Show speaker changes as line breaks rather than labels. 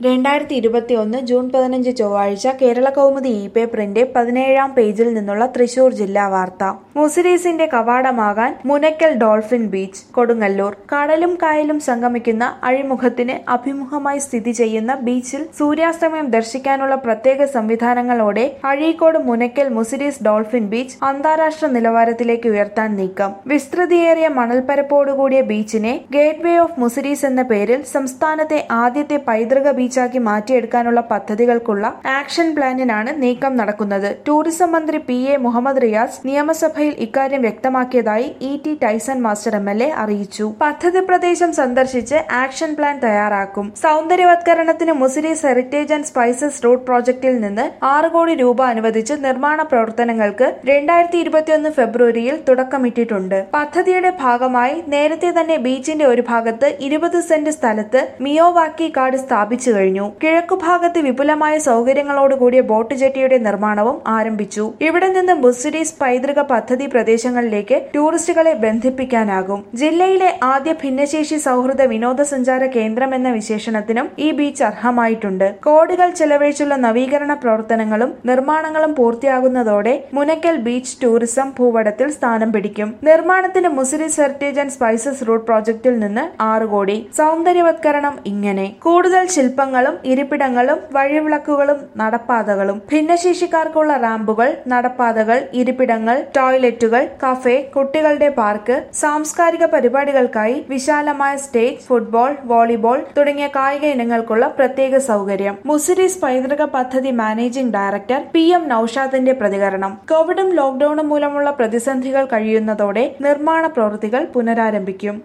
രണ്ടായിരത്തി ഇരുപത്തിയൊന്ന് ജൂൺ പതിനഞ്ച് ചൊവ്വാഴ്ച കേരള കൗമുദി ഇ പേപ്പറിന്റെ പതിനേഴാം പേജിൽ നിന്നുള്ള തൃശൂർ ജില്ലാ വാർത്ത മുസിരീസിന്റെ കവാടമാകാൻ മുനക്കൽ ഡോൾഫിൻ ബീച്ച് കൊടുങ്ങല്ലൂർ കടലും കായലും സംഗമിക്കുന്ന അഴിമുഖത്തിന് അഭിമുഖമായി സ്ഥിതി ചെയ്യുന്ന ബീച്ചിൽ സൂര്യാസ്തമയം ദർശിക്കാനുള്ള പ്രത്യേക സംവിധാനങ്ങളോടെ അഴീക്കോട് മുനക്കൽ മുസിരീസ് ഡോൾഫിൻ ബീച്ച് അന്താരാഷ്ട്ര നിലവാരത്തിലേക്ക് ഉയർത്താൻ നീക്കം വിസ്തൃതിയേറിയ മണൽപ്പരപ്പോടുകൂടിയ ബീച്ചിനെ ഗേറ്റ് വേ ഓഫ് മുസിരീസ് എന്ന പേരിൽ സംസ്ഥാനത്തെ ആദ്യത്തെ പൈതൃക ബീച്ചാക്കി മാറ്റിയെടുക്കാനുള്ള പദ്ധതികൾക്കുള്ള ആക്ഷൻ പ്ലാനിനാണ് നീക്കം നടക്കുന്നത് ടൂറിസം മന്ത്രി പി എ മുഹമ്മദ് റിയാസ് നിയമസഭയിൽ ഇക്കാര്യം വ്യക്തമാക്കിയതായി E T Tyson master M L A അറിയിച്ചു പദ്ധതി പ്രദേശം സന്ദർശിച്ച് ആക്ഷൻ പ്ലാൻ തയ്യാറാക്കും സൗന്ദര്യവത്കരണത്തിന് Muziris heritage and spices route പ്രോജക്റ്റിൽ നിന്ന് ആറ് കോടി രൂപ അനുവദിച്ച് നിർമ്മാണ പ്രവർത്തനങ്ങൾക്ക് രണ്ടായിരത്തി ഇരുപത്തിയൊന്ന് ഫെബ്രുവരിയിൽ തുടക്കമിട്ടിട്ടുണ്ട് പദ്ധതിയുടെ ഭാഗമായി നേരത്തെ തന്നെ ബീച്ചിന്റെ ഒരു ഭാഗത്ത് ഇരുപത് സെന്റ് സ്ഥലത്ത് മിയോവാക്കി കാർഡ് സ്ഥാപിച്ചു കഴിഞ്ഞു കിഴക്കുഭാഗത്ത് വിപുലമായ സൗകര്യങ്ങളോടുകൂടിയ ബോട്ട് ജെട്ടിയുടെ നിർമ്മാണവും ആരംഭിച്ചു ഇവിടെ നിന്ന് മുസിരീസ് പൈതൃക പദ്ധതി പ്രദേശങ്ങളിലേക്ക് ടൂറിസ്റ്റുകളെ ബന്ധിപ്പിക്കാനാകും ജില്ലയിലെ ആദ്യ ഭിന്നശേഷി സൗഹൃദ വിനോദസഞ്ചാര കേന്ദ്രം എന്ന വിശേഷണത്തിനും ഈ ബീച്ച് അർഹമായിട്ടുണ്ട് കോടികൾ ചെലവഴിച്ചുള്ള നവീകരണ പ്രവർത്തനങ്ങളും നിർമ്മാണങ്ങളും പൂർത്തിയാകുന്നതോടെ മുനക്കൽ ബീച്ച് ടൂറിസം ഭൂപടത്തിൽ സ്ഥാനം പിടിക്കും നിർമ്മാണത്തിന് Muziris heritage and spices route പ്രോജക്റ്റിൽ നിന്ന് ആറ് കോടി സൗന്ദര്യവത്കരണം ഇങ്ങനെ കൂടുതൽ ശില്പങ്ങളും ഇരിപ്പിടങ്ങളും വഴിവിളക്കുകളും നടപ്പാതകളും ഭിന്നശേഷിക്കാർക്കുള്ള റാമ്പുകൾ നടപ്പാതകൾ ഇരിപ്പിടങ്ങൾ ടോയ്ലറ്റുകൾ കഫേ കുട്ടികളുടെ പാർക്ക് സാംസ്കാരിക പരിപാടികൾക്കായി വിശാലമായ സ്റ്റേജ് ഫുട്ബോൾ വോളിബോൾ തുടങ്ങിയ കായിക ഇനങ്ങൾക്കുള്ള പ്രത്യേക സൗകര്യം മുസിരീസ് പൈതൃക പദ്ധതി മാനേജിംഗ് ഡയറക്ടർ പി എം നൌഷാദിന്റെ പ്രതികരണം കോവിഡും ലോക്ഡൌണും മൂലമുള്ള പ്രതിസന്ധികൾ കഴിയുന്നതോടെ നിർമ്മാണ പ്രവൃത്തികൾ പുനരാരംഭിക്കും